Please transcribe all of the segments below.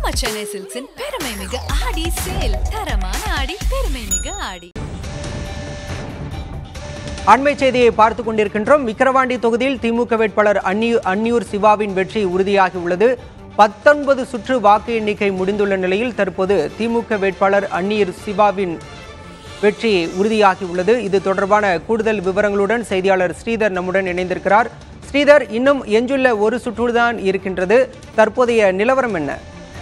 நம்ம சென்னை சில்க்ஸின் பெருமை மிகு ஆடி சேல் தரமான ஆடி பெருமை மிகு ஆடி அண்மை செய்தியை பார்த்து கொண்டிருக்கின்றோம் விக்கிரவாண்டி தொகுதியில் திமுக வேட்பாளர் அன்னியூ அன்னியூர் சிவாவின் வெற்றி உறுதியாகி உள்ளது பத்தொன்பது சுற்று வாக்கு எண்ணிக்கை முடிந்துள்ள நிலையில் தற்போது திமுக வேட்பாளர் அன்னியூர் சிவாவின் வெற்றி உறுதியாகி உள்ளது இது தொடர்பான கூடுதல் விவரங்களுடன் செய்தியாளர் ஸ்ரீதர் நம்முடன் இணைந்திருக்கிறார் ஸ்ரீதர் இன்னும் எஞ்சுள்ள ஒரு சுற்றுதான் இருக்கின்றது தற்போதைய நிலவரம் என்ன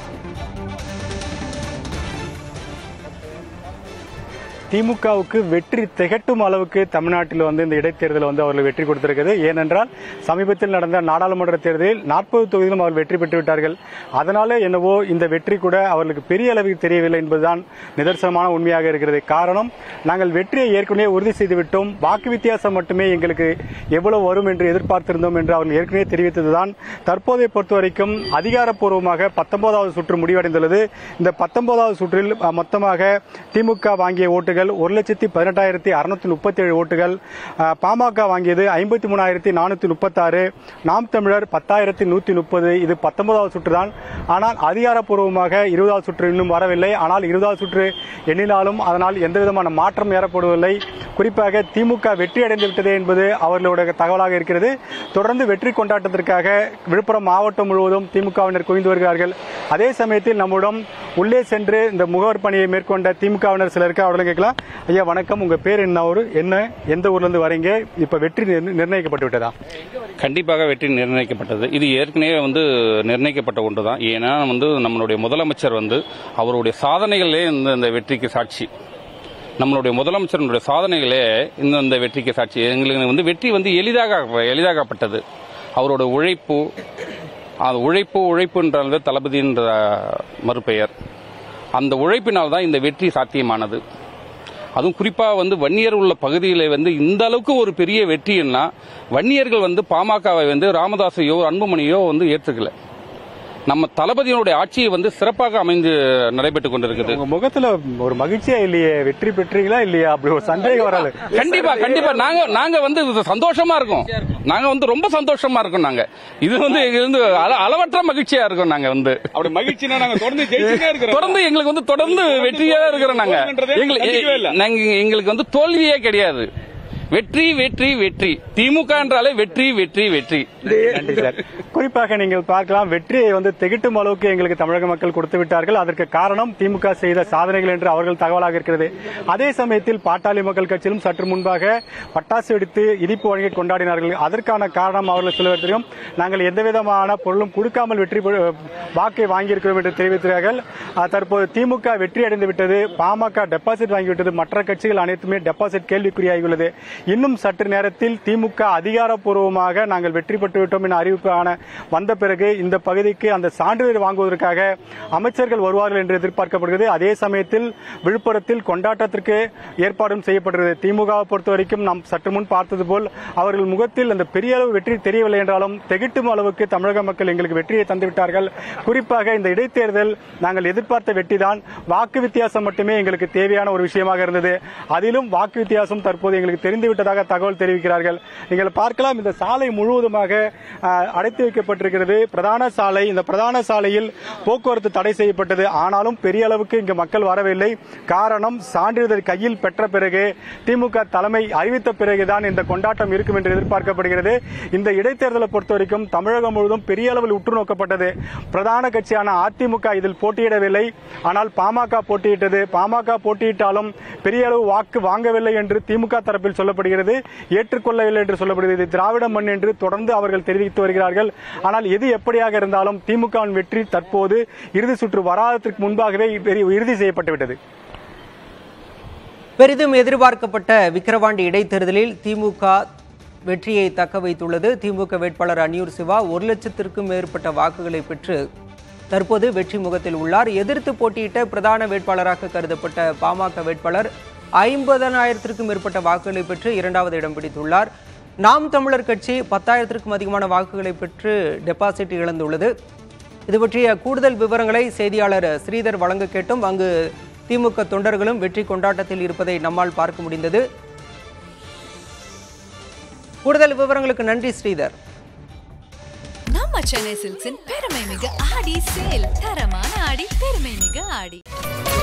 திமுகவுக்கு வெற்றி திகட்டும் அளவுக்கு தமிழ்நாட்டில் வந்து இந்த இடைத்தேர்தல் வந்து அவர்கள் வெற்றி கொடுத்திருக்கிறது ஏனென்றால் சமீபத்தில் நடந்த நாடாளுமன்ற தேர்தலில் நாற்பது தொகுதியிலும் அவர் வெற்றி பெற்று விட்டார்கள் அதனால என்னவோ இந்த வெற்றி கூட அவர்களுக்கு பெரிய அளவுக்கு தெரியவில்லை என்பதுதான் நிதர்சனமான உண்மையாக இருக்கிறது காரணம் நாங்கள் வெற்றியை ஏற்கனவே உறுதி செய்துவிட்டோம் வாக்கு வித்தியாசம் மட்டுமே எங்களுக்கு எவ்வளவு வரும் என்று எதிர்பார்த்திருந்தோம் என்று அவர்கள் ஏற்கனவே தெரிவித்ததுதான் தற்போதை பொறுத்தவரைக்கும் அதிகாரப்பூர்வமாக பத்தொன்பதாவது சுற்று முடிவடைந்துள்ளது இந்த பத்தொன்பதாவது சுற்றில் அஹ், மொத்தமாக திமுக வாங்கிய ஓட்டுகள் ஒரு லட்சத்தி பதினெட்டாயிரத்தி அறுநூத்தி முப்பத்தி ஏழு ஓட்டுகள் அஹ், பாமக வாங்கியது ஐம்பத்தி மூணாயிரத்தி நானூத்தி முப்பத்தாறு நாம் தமிழர் பத்தாயிரத்தி நூத்தி முப்பது இது பத்தொன்பதாவது சுற்று தான் ஆனால் அதிகாரப்பூர்வமாக இருபதாவது சுற்று இன்னும் வரவில்லை ஆனால் இருபதாவது சுற்று எண்ணினாலும் அதனால் எந்த விதமான மாற்றம் ஏற்படுவதில்லை குறிப்பாக திமுக வெற்றி அடைந்து விட்டதே என்பது அவர்களுடைய தகவலாக இருக்கிறது தொடர்ந்து வெற்றி கொண்டாட்டத்திற்காக விழுப்புரம் மாவட்டம் முழுவதும் திமுகவினர் குவிந்து வருகிறார்கள் அதே சமயத்தில் நம்முடன் உள்ளே சென்று இந்த முகவர் பணியை மேற்கொண்ட திமுகவினர் சிலர் இருக்கு அவர்களும் கேட்கலாம் ஐயா வணக்கம் உங்க பேர் என்ன ஊரு என்ன எந்த ஊர்ல இருந்து வரீங்க இப்ப வெற்றி நிர்ண- நிர்ணயிக்கப்பட்டு விட்டதா கண்டிப்பாக வெற்றி நிர்ணயிக்கப்பட்டது இது ஏற்கனவே வந்து நிர்ணயிக்கப்பட்ட ஒன்று தான் ஏன்னா வந்து நம்மளுடைய முதலமைச்சர் வந்து அவருடைய சாதனைகளே இந்த இந்த வெற்றிக்கு சாட்சி நம்மளுடைய முதலமைச்சருடைய சாதனைகளே இந்த இந்த வெற்றிக்கு சாட்சி எங்களுக்கு வந்து வெற்றி வந்து எளிதாக எளிதாகப்பட்டது அவரோட உழைப்பு அது உழைப்பு உழைப்புன்றது தளபதின்ற மறுபெயர் அந்த உழைப்பினால் தான் இந்த வெற்றி சாத்தியமானது அதுவும் குறிப்பாக வந்து வன்னியர் உள்ள பகுதியில் வந்து இந்த அளவுக்கு ஒரு பெரிய வெற்றின்னா வன்னியர்கள் வந்து பாமகவை வந்து ராமதாஸையோ அன்புமணியோ வந்து ஏற்றுக்கல நம்ம தளபதியினுடைய ஆட்சியை வந்து சிறப்பாக அமைந்து நடைபெற்றுக் கொண்டிருக்குது உங்க முகத்துல ஒரு மகிழ்ச்சியா இல்லையே வெற்றி பெற்றீங்களா இல்லையா அப்படி ஒரு சந்தேகம் வராது கண்டிப்பா கண்டிப்பா நாங்க நாங்க வந்து இது சந்தோஷமா இருக்கோம் நாங்க வந்து ரொம்ப சந்தோஷமா இருக்கோம் நாங்க இது வந்து எங்க வந்து அள- அளவற்ற மகிழ்ச்சியா இருக்கோம் நாங்க வந்து அப்படி மகிழ்ச்சினா நாங்க தொடர்ந்து ஜெயிச்சுட்டே இருக்கிறோம் தொடர்ந்து எங்களுக்கு வந்து தொடர்ந்து வெற்றியா இருக்கிறோம் நாங்க தோல்வின்றதே எங்களுக்கு நம்பிக்கையே இல்ல. நாங்க எங்களுக்கு வந்து தோல்வியே கிடையாது வெற்றி வெற்றி வெற்றி திமுக என்றாலே வெற்றி வெற்றி வெற்றி நன்றி சார் குறிப்பாக நீங்கள் பார்க்கலாம் வெற்றியை வந்து திகட்டும் அளவுக்கு எங்களுக்கு தமிழக மக்கள் கொடுத்து விட்டார்கள் அதற்கு காரணம் திமுக செய்த சாதனைகள் என்று அவர்கள் தகவலாக இருக்கிறது அதே சமயத்தில் பாட்டாளி மக்கள் கட்சியிலும் சற்று முன்பாக பட்டாசு வெடித்து இனிப்பு வழங்கி கொண்டாடினார்கள் அதற்கான காரணம் அவர்கள் சிலர் தெரியும் நாங்கள் எந்த விதமான பொருளும் கொடுக்காமல் வெற்றி பெ- வாக்கை வாங்கியிருக்கிறோம் என்று தெரிவித்தார்கள் அஹ், தற்போது திமுக வெற்றி அடைந்து விட்டது பாமக டெபாசிட் வாங்கிவிட்டது மற்ற கட்சிகள் அனைத்துமே டெபாசிட் கேள்விக்குறியாகியுள்ளது இன்னும் சற்று நேரத்தில் திமுக அதிகாரப்பூர்வமாக நாங்கள் வெற்றி பெற்று விட்டோம் என அறிவிப்பான வந்த பிறகு இந்த பகுதிக்கு அந்த சான்றிதழ் வாங்குவதற்காக அமைச்சர்கள் வருவார்கள் என்று எதிர்பார்க்கப்படுகிறது அதே சமயத்தில் விழுப்புரத்தில் கொண்டாட்டத்திற்கு ஏற்பாடும் செய்யப்படுகிறது திமுகவை பொறுத்த வரைக்கும் நாம் சற்று முன் பார்த்தது போல் அவர்கள் முகத்தில் அந்த பெரிய அளவு வெற்றி தெரியவில்லை என்றாலும் திகட்டும் அளவுக்கு தமிழக மக்கள் எங்களுக்கு வெற்றியை தந்துவிட்டார்கள் குறிப்பாக இந்த இடைத்தேர்தல் நாங்கள் எதிர்பார்த்த வெற்றிதான் வாக்கு வித்தியாசம் மட்டுமே எங்களுக்கு தேவையான ஒரு விஷயமாக இருந்தது அதிலும் வாக்கு வித்தியாசம் தற்போது எங்களுக்கு தெரிந்து விட்டதாக தகவல் தெரிவிக்கிறார்கள் நீங்கள் பார்க்கலாம் இந்த சாலை முழுவதுமாக ஆஹ், அடைத்து வைக்கப்பட்டிருக்கிறது பிரதான சாலை இந்த பிரதான சாலையில் போக்குவரத்து தடை செய்யப்பட்டது ஆனாலும் பெரிய அளவுக்கு இங்கு மக்கள் வரவில்லை காரணம் சான்றிதழ் கையில் பெற்ற பிறகு திமுக தலைமை அறிவித்த பிறகுதான் இந்த கொண்டாட்டம் இருக்கும் என்று எதிர்பார்க்கப்படுகிறது இந்த இடைத்தேர்தலை பொறுத்த வரைக்கும் தமிழகம் முழுவதும் பெரிய அளவில் உற்று நோக்கப்பட்டது பிரதான கட்சியான அதிமுக இதில் போட்டியிடவில்லை ஆனால் பாமக போட்டியிட்டது பாமக போட்டியிட்டாலும் பெரிய அளவு வாக்கு வாங்கவில்லை என்று திமுக தரப்பில் சொல்லப்படுகிறது ஏற்றுக்கொள்ளவில்லை என்று சொல்லப்படுகிறது இது திராவிட மண் என்று தொடர்ந்து அவர்கள் தெரிவித்து வருகிறார்கள் ஆனால் எது எப்படியாக இருந்தாலும் திமுகவின் வெற்றி தற்போது இறுதி சுற்று வராததற்கு முன்பாகவே பெரிய- இறுதி செய்யப்பட்டு விட்டது பெரிதும் எதிர்பார்க்கப்பட்ட விக்கிரவாண்டி இடைத்தேர்தலில் திமுக வெற்றியை தக்க வைத்துள்ளது திமுக வேட்பாளர் அன்னியூர் சிவா ஒரு லட்சத்திற்கும் மேற்பட்ட வாக்குகளை பெற்று தற்போது வெற்றி முகத்தில் உள்ளார் எதிர்த்து போட்டியிட்ட பிரதான வேட்பாளராக கருதப்பட்ட பாமக வேட்பாளர் ஐம்பதனாயிரத்திற்கும் மேற்பட்ட வாக்குகளை பெற்று இரண்டாவது இடம் பிடித்துள்ளார் நாம் தமிழர் கட்சி பத்தாயிரத்திற்கும் அதிகமான வாக்குகளை பெற்று டெபாசிட் இழந்துள்ளது இது பற்றிய கூடுதல் விவரங்களை செய்தியாளர் ஸ்ரீதர் வழங்க கேட்டும் அங்கு திமுக தொண்டர்களும் வெற்றி கொண்டாட்டத்தில் இருப்பதை நம்மால் பார்க்க முடிந்தது கூடுதல் விவரங்களுக்கு நன்றி ஸ்ரீதர் நம்ம சென்னை சில்க்ஸின் பெருமை மிகு ஆடி சேல் தரமான ஆடி ஆடி